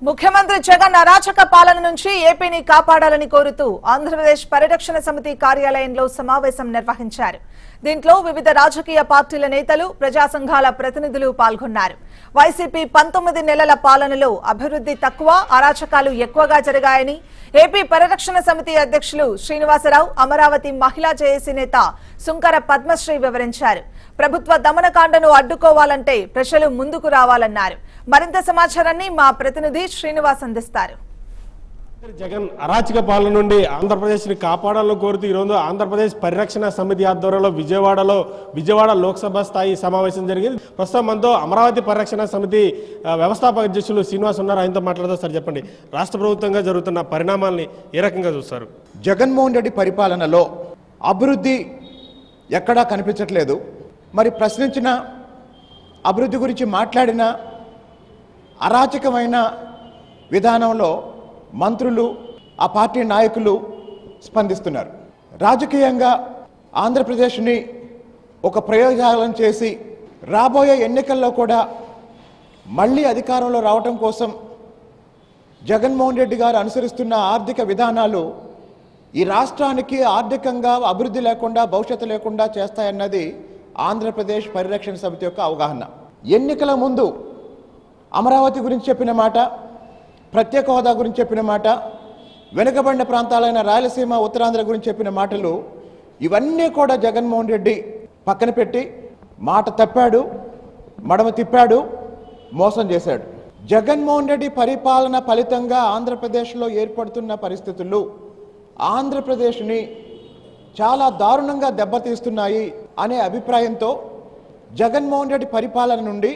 ముఖ్యమంత్రి జగన్ అరాచక పాలన నుంచి ఏపీని కాపాడాలని కోరుతూ ఆంధ్రప్రదేశ్ పరిరక్షణ సమితి కార్యాలయంలో సమావేశం నిర్వహించారు దీంట్లో వివిధ రాజకీయ పార్టీల నేతలు ప్రజా సంఘాల ప్రతినిధులు పాల్గొన్నారు వైసీపీ పంతొమ్మిది నెలల పాలనలో అభివృద్ధి తక్కువ అరాచకాలు ఎక్కువగా జరిగాయని ఏపీ పరిరక్షణ సమితి అధ్యక్షులు శ్రీనివాసరావు అమరావతి మహిళా జేఏసీ నేత సుంకర పద్మశ్రీ వివరించారు ప్రభుత్వ దమనకాండను అడ్డుకోవాలంటే ప్రజలు ముందుకు రావాలన్నారు మరింత సమాచారాన్ని మా ప్రతినిధి శ్రీనివాస్ అందిస్తారు జగన్ అరాచక పాలన నుండి ఆంధ్రప్రదేశ్ని కాపాడాలని కోరుతూ ఈరోజు ఆంధ్రప్రదేశ్ పరిరక్షణ సమితి ఆధ్వర్యంలో విజయవాడలో విజయవాడ లోక్సభ స్థాయి సమావేశం జరిగింది ప్రస్తుతం మనతో అమరావతి పరిరక్షణ సమితి ఆ, వ్యవస్థాపక అధ్యక్షులు శ్రీనివాస్ ఉన్నారు ఆయనతో మాట్లాడుతూ సార్ చెప్పండి రాష్ట్ర ప్రభుత్వంగా జరుగుతున్న పరిణామాల్ని ఏ రకంగా చూస్తారు జగన్మోహన్ రెడ్డి పరిపాలనలో అభివృద్ధి ఎక్కడా కనిపించట్లేదు మరి ప్రశ్నించిన అభివృద్ధి గురించి మాట్లాడిన అరాచకమైన విధానంలో మంత్రులు ఆ పార్టీ నాయకులు స్పందిస్తున్నారు రాజకీయంగా ఆంధ్రప్రదేశ్ని ఒక ప్రయోజనాలను చేసి రాబోయే ఎన్నికల్లో కూడా మళ్ళీ అధికారంలో రావటం కోసం జగన్మోహన్ రెడ్డి గారు అనుసరిస్తున్న ఆర్థిక విధానాలు ఈ రాష్ట్రానికి ఆర్థికంగా అభివృద్ధి లేకుండా భవిష్యత్తు లేకుండా చేస్తాయన్నది ఆంధ్రప్రదేశ్ పరిరక్షణ సమితి యొక్క అవగాహన ఎన్నికల ముందు అమరావతి గురించి చెప్పిన మాట ప్రత్యేక హోదా గురించి చెప్పిన మాట వెనుకబడిన ప్రాంతాలైన రాయలసీమ ఉత్తరాంధ్ర గురించి చెప్పిన మాటలు ఇవన్నీ కూడా జగన్మోహన్ రెడ్డి పక్కన పెట్టి మాట తప్పాడు మడమ తిప్పాడు మోసం చేశాడు జగన్మోహన్ రెడ్డి పరిపాలన ఫలితంగా ఆంధ్రప్రదేశ్లో ఏర్పడుతున్న పరిస్థితులు ఆంధ్రప్రదేశ్ని చాలా దారుణంగా దెబ్బతీస్తున్నాయి అనే అభిప్రాయంతో జగన్మోహన్ రెడ్డి పరిపాలన నుండి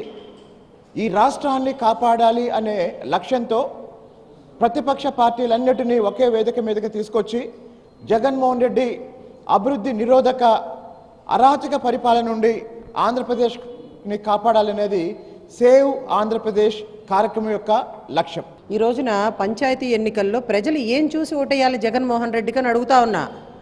ఈ రాష్ట్రాన్ని కాపాడాలి అనే లక్ష్యంతో ప్రతిపక్ష పార్టీలన్నిటినీ ఒకే వేదిక మీదకి తీసుకొచ్చి జగన్మోహన్ రెడ్డి అభివృద్ధి నిరోధక అరాచక పరిపాలన నుండి ఆంధ్రప్రదేశ్ని కాపాడాలనేది సేవ్ ఆంధ్రప్రదేశ్ కార్యక్రమం యొక్క లక్ష్యం ఈ రోజున పంచాయతీ ఎన్నికల్లో ప్రజలు ఏం చూసి ఓటేయాలి జగన్మోహన్ రెడ్డికి అని అడుగుతా ఉన్నా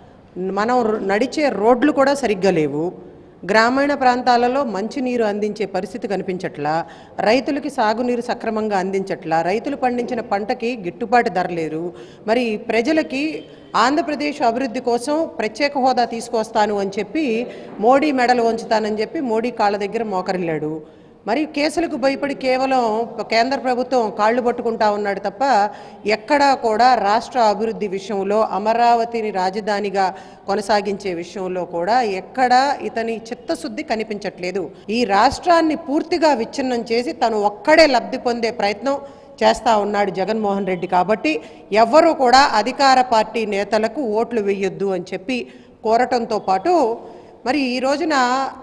మనం రో- నడిచే రోడ్లు కూడా సరిగ్గా లేవు గ్రామీణ ప్రాంతాలలో మంచినీరు అందించే పరిస్థితి కనిపించట్లా రైతులకి సాగునీరు సక్రమంగా అందించట్లా రైతులు పండించిన పంటకి గిట్టుబాటు ధర లేరు మరి ప్రజలకి ఆంధ్రప్రదేశ్ అభివృద్ధి కోసం ప్రత్యేక హోదా తీసుకొస్తాను అని చెప్పి మోడీ మెడలు వంచుతానని చెప్పి మోడీ కాళ్ళ దగ్గర మోకరిల్లాడు మరి కేసులకు భయపడి కేవలం కేంద్ర ప్రభుత్వం కాళ్ళు పట్టుకుంటా ఉన్నాడు తప్ప ఎక్కడా కూడా రాష్ట్ర అభివృద్ధి విషయంలో అమరావతిని రాజధానిగా కొనసాగించే విషయంలో కూడా ఎక్కడా ఇతని చిత్తశుద్ధి కనిపించట్లేదు ఈ రాష్ట్రాన్ని పూర్తిగా విచ్ఛిన్నం చేసి తను ఒక్కడే లబ్ధి పొందే ప్రయత్నం చేస్తా ఉన్నాడు జగన్మోహన్ రెడ్డి కాబట్టి ఎవ్వరూ కూడా అధికార పార్టీ నేతలకు ఓట్లు వేయొద్దు అని చెప్పి కోరటంతో పాటు మరి ఈ రోజున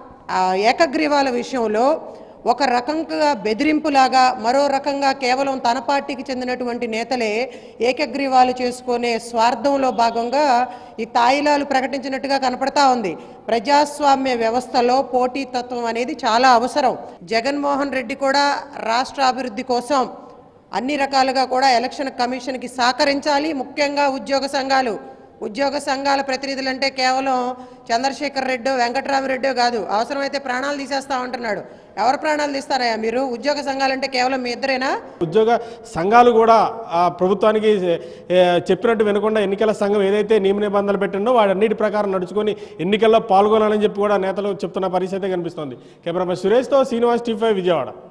ఆ ఏకగ్రీవాల విషయంలో ఒక రకంగా బెదిరింపులాగా మరో రకంగా కేవలం తన పార్టీకి చెందినటువంటి నేతలే ఏకగ్రీవాలు చేసుకునే స్వార్థంలో భాగంగా ఈ తాయిలాలు ప్రకటించినట్టుగా కనపడతా ఉంది ప్రజాస్వామ్య వ్యవస్థలో పోటీతత్వం అనేది చాలా అవసరం జగన్మోహన్ రెడ్డి కూడా రాష్ట్ర అభివృద్ధి కోసం అన్ని రకాలుగా కూడా ఎలక్షన్ కమిషన్కి సహకరించాలి ముఖ్యంగా ఉద్యోగ సంఘాలు ఉద్యోగ సంఘాల ప్రతినిధులంటే కేవలం చంద్రశేఖర్ రెడ్డో వెంకటరామరెడ్డో కాదు అవసరమైతే ప్రాణాలు తీసేస్తా ఉంటున్నాడు ఎవరు ప్రాణాలు తీస్తారయ్యా మీరు ఉద్యోగ సంఘాలంటే కేవలం మీ ఇద్దరేనా ఉద్యోగ సంఘాలు కూడా ఆ ప్రభుత్వానికి ఏ, చెప్పినట్టు వినకుండా ఎన్నికల సంఘం ఏదైతే నియమ నిబంధనలు పెట్టిందో వాటన్నిటి ప్రకారం నడుచుకొని ఎన్నికల్లో పాల్గొనాలని చెప్పి కూడా నేతలు చెప్తున్న పరిస్థితి కనిపిస్తోంది కెమెరామెన్ సురేష్తో శ్రీనివాస్ టీ ఫైవ్ విజయవాడ